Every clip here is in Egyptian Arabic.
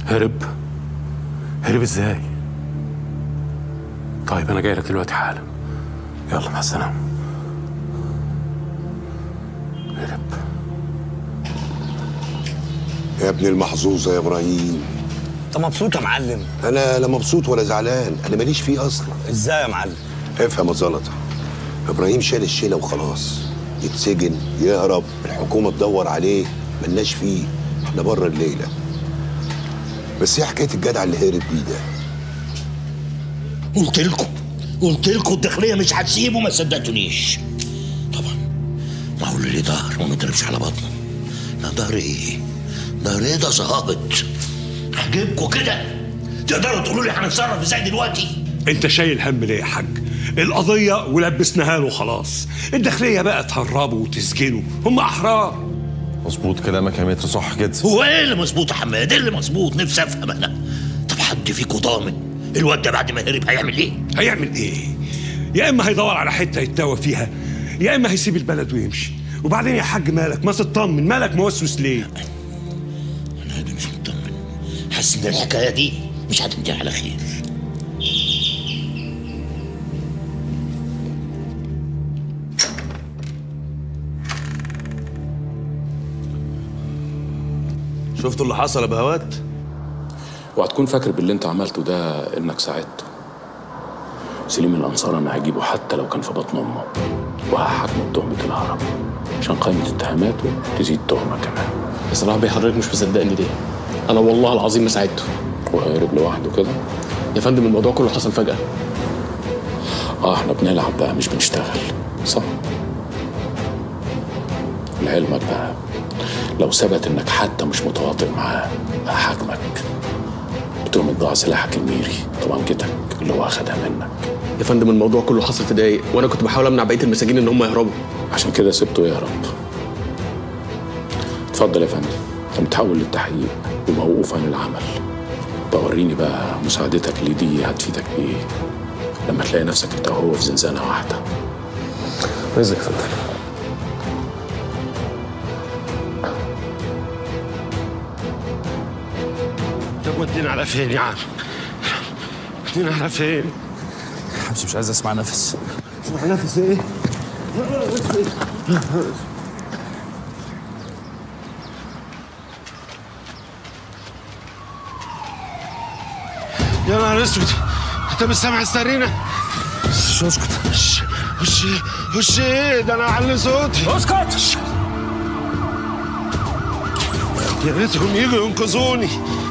هرب هرب ازاي طيب انا جاي لك دلوقتي حالا يلا مع السلامه هرب يا ابن المحظوظه يا ابراهيم انت مبسوط يا معلم انا لا مبسوط ولا زعلان انا ماليش فيه اصلا ازاي يا معلم افهم يا زلطه ابراهيم شال الشيله وخلاص يتسجن يهرب الحكومه تدور عليه ملناش فيه احنا بره الليله بس ايه حكايه الجدع اللي هرب بيه ده قلت لكم قلت لكم الداخليه مش هتسيبه ما صدقتونيش طبعا ما هو اللي ليه ظهر وما يضربش على بطنه لا ظهر ايه ظهر ايه ده ظابط هجيبكم كده تقدروا تقولوا لي هنتصرف ازاي دلوقتي انت شايل هم ليه يا حاج القضية ولبسناها له خلاص الداخلية بقى تهربه وتسجنه هم أحرار مظبوط كلامك يا متر صح كده هو ايه اللي مظبوط يا حماد ايه اللي مظبوط نفسي افهم انا طب حد فيكم ضامن الواد ده بعد ما هرب هيعمل ايه هيعمل ايه يا إما هيدور على حتة يتوه فيها يا إما هيسيب البلد ويمشي وبعدين يا حاج مالك ما تطمن مالك موسوس ليه انا قلبي مش مطمن حاسس ان الحكايه دي مش هتنتهي على خير شفتوا اللي حصل يا بهوات وهتكون فاكر باللي انت عملته ده انك ساعدته سليم الانصار انا هجيبه حتى لو كان في بطن امه وهحاكمه بتهمه الهرب عشان قائمه اتهاماته تزيد تهمه كمان بصراحة بيه حضرتك مش مصدقني ليه؟ أنا والله العظيم ما ساعدته وهيرب لوحده كده يا فندم الموضوع كله حصل فجأة اه احنا بنلعب بقى مش بنشتغل صح لعلمك بقى لو ثبت انك حتى مش متواطئ معاه هحاكمك بتهمة ضاع سلاحك الميري طبنجتك اللي هو اخدها منك يا فندم الموضوع كله حصل في دقايق وأنا كنت بحاول أمنع بقية المساجين إن هم يهربوا عشان كده سبته يهرب اتفضل يا فندم انت متحول للتحقيق وموقوف عن العمل بوريني بقى مساعدتك لدي هتفيدك بايه لما تلاقي نفسك انت وهو في زنزانه واحده رزق يا فندم طب ودينا على فين يا عم ودينا على فين مش مش عايز اسمع نفس اسمع نفس ايه يا نهار اسود انت مش سامع السرينه شو اسكت وش وش وش ايه ده انا اعلي صوتي اسكت يا ريتهم يجوا ينقذوني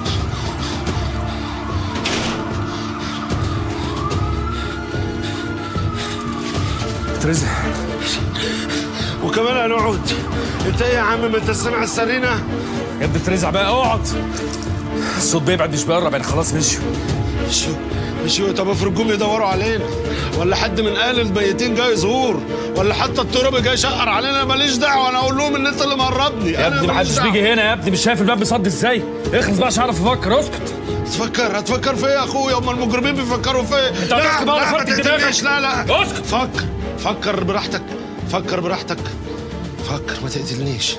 ترزق وكمان هنقعد انت ايه يا عم ما انت سامع السرينه يا ابني ترزع بقى اقعد الصوت بيبعد مش بيقرب يعني خلاص مشوا مشوا مشوا طب افرض جم يدوروا علينا ولا حد من اهل الميتين جاي يزور ولا حتى الترابي جاي يشقر علينا ماليش دعوه انا اقول لهم ان انت اللي مهربني يا أنا ابني ماليش محدش دعوة. بيجي هنا يا ابني مش شايف الباب بيصد ازاي اخلص بقى عشان اعرف افكر اسكت تفكر هتفكر في ايه يا اخويا هم المجرمين بيفكروا في ايه انت هتحكي بقى ولا ما فرق دماغك؟ تقتلنيش لا لا اسكت فكر فكر براحتك فكر براحتك فكر ما تقتلنيش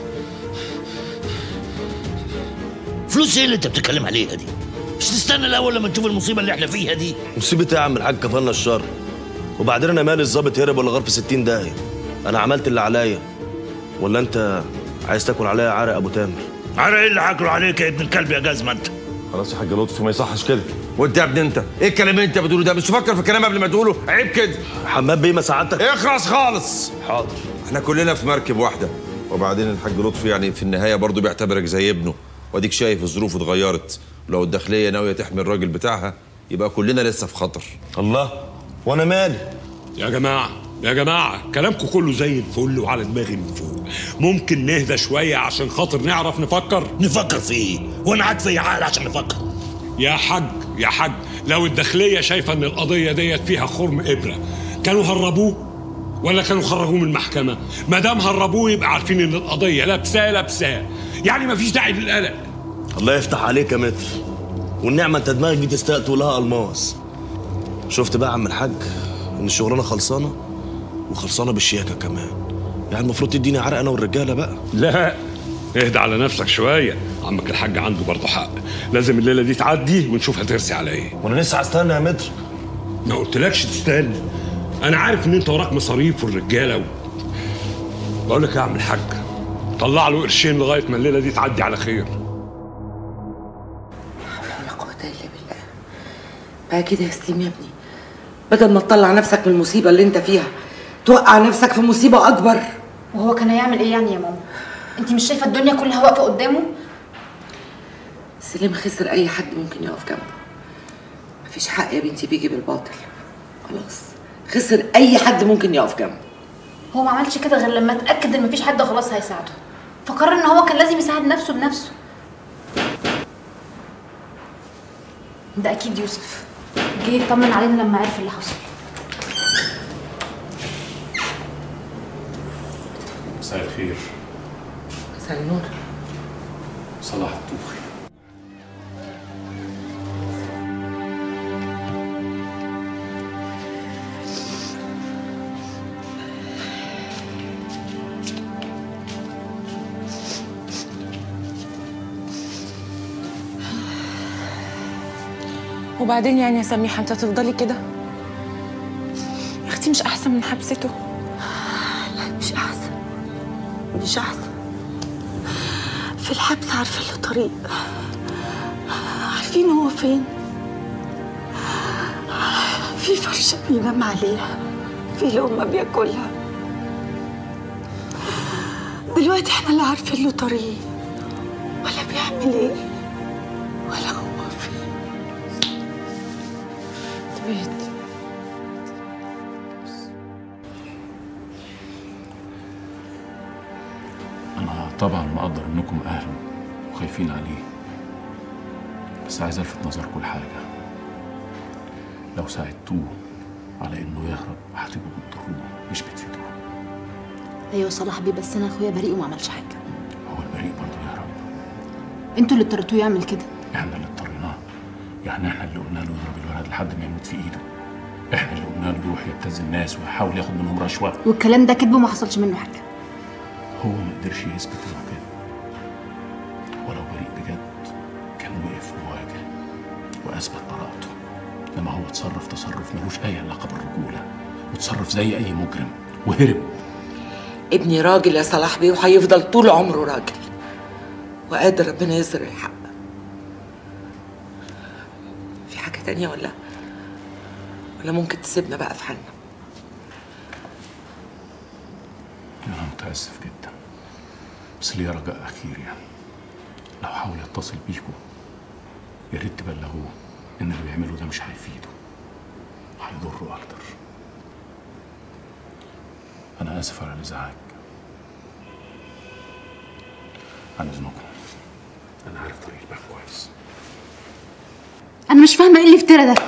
فلوس ايه اللي انت بتتكلم عليها دي مش تستنى الاول لما نشوف المصيبه اللي احنا فيها دي مصيبة ايه يا عم الحاج كفلنا الشر وبعدين انا مالي الظابط هرب ولا غار في 60 داهية انا عملت اللي عليا ولا انت عايز تاكل عليا عرق ابو تامر عرق ايه اللي هاكله عليك يا ابن الكلب يا جزمه انت خلاص يا حاج لطفي ما يصحش كده وانت يا ابني انت ايه الكلام اللي انت بتقوله ده مش تفكر في الكلام قبل ما تقوله عيب كده حماد بيه ما ساعدتك اخلص خالص حاضر احنا كلنا في مركب واحده وبعدين الحاج لطفي يعني في النهايه برضه بيعتبرك زي ابنه واديك شايف الظروف اتغيرت لو الداخليه ناويه تحمي الراجل بتاعها يبقى كلنا لسه في خطر الله وانا مالي يا جماعة يا جماعة كلامكم كله زي الفل وعلى دماغي من فوق ممكن نهدى شوية عشان خاطر نعرف نفكر نفكر في ايه وانا قاعد في عقل عشان نفكر يا حاج يا حاج لو الداخلية شايفة ان القضية ديت فيها خرم إبرة كانوا هربوه ولا كانوا خرجوه من المحكمة ما دام هربوه يبقى عارفين ان القضية لابساه لابساه يعني مفيش داعي للقلق الله يفتح عليك يا متر والنعمة انت دماغك دي تستاهل تقولها الماس شفت بقى يا عم الحاج ان الشغلانة خلصانة وخلصانة بالشياكة كمان يعني المفروض تديني عرق انا والرجالة بقى لا اهدى على نفسك شويه عمك الحاج عنده برضه حق لازم الليله دي تعدي ونشوف هترسي على ايه وانا لسه هستنى يا متر ما قلتلكش تستنى انا عارف ان انت وراك مصاريف والرجاله و... بقول لك يا عم الحاج طلع له قرشين لغايه ما الليله دي تعدي على خير لا قوة إلا بالله بقى كده يا سليم يا ابني بدل ما تطلع نفسك من المصيبة اللي انت فيها توقع نفسك في مصيبة أكبر وهو كان هيعمل ايه يعني يا ماما انت مش شايفه الدنيا كلها واقفه قدامه سليم خسر أي حد ممكن يقف جنبه مفيش حق يا بنتي بيجي بالباطل خلاص خسر أي حد ممكن يقف جنبه هو ما عملش كده غير لما اتاكد ان مفيش حد خلاص هيساعده فقرر ان هو كان لازم يساعد نفسه بنفسه ده اكيد يوسف جه يطمن علينا لما عرف اللي حصل مساء الخير مساء النور صلاح الطوخي وبعدين يعني يا سميحة انت هتفضلي كده يا اختي مش احسن من حبسته لا مش أحسن مش أحسن في الحبس عارفة له طريق عارفين هو فين في فرشة بينام عليها في لقمة بياكلها دلوقتي احنا اللي عارفين له طريق ولا بيعمل ايه ولا هو فين بيت أنا طبعا مقدر إنكم أهله وخايفين عليه بس عايز ألفت نظركم لحاجة لو ساعدتوه على إنه يهرب هتبقوا بتضروه مش بتفيدوه ايوه صلاح بيه بس انا اخويا بريء وما عملش حاجه هو البريء برضه يهرب انتوا اللي اضطريتوه يعمل كده إحنا اللي اضطريناه يعني إحنا اللي قلنا له يضرب الولد لحد ما يموت في إيده إحنا اللي قلنا له يروح يبتز الناس ويحاول ياخد منهم رشوة والكلام ده كذب وما حصلش منه حاجه هو ما قدرش يثبت انه كده ولو بريء بجد كان وقف وواجه واثبت براءته انما هو اتصرف تصرف ملوش اي علاقه بالرجوله وتصرف زي اي مجرم وهرب ابني راجل يا صلاح بيه وهيفضل طول عمره راجل وقادر ربنا يظهر الحق في حاجة تانية ولا ولا ممكن تسيبنا بقى في حالنا انا متاسف جدا بس ليا رجاء اخير يعني لو حاول يتصل بيكم يا ريت تبلغوه ان اللي بيعمله ده مش هيفيده هيضره اكتر انا اسف على الازعاج عن اذنكم انا عارف طريق الباب كويس انا مش فاهمه ايه اللي افترى ده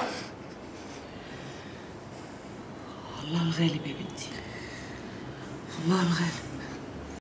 الله الغالب يا بنتي الله الغالب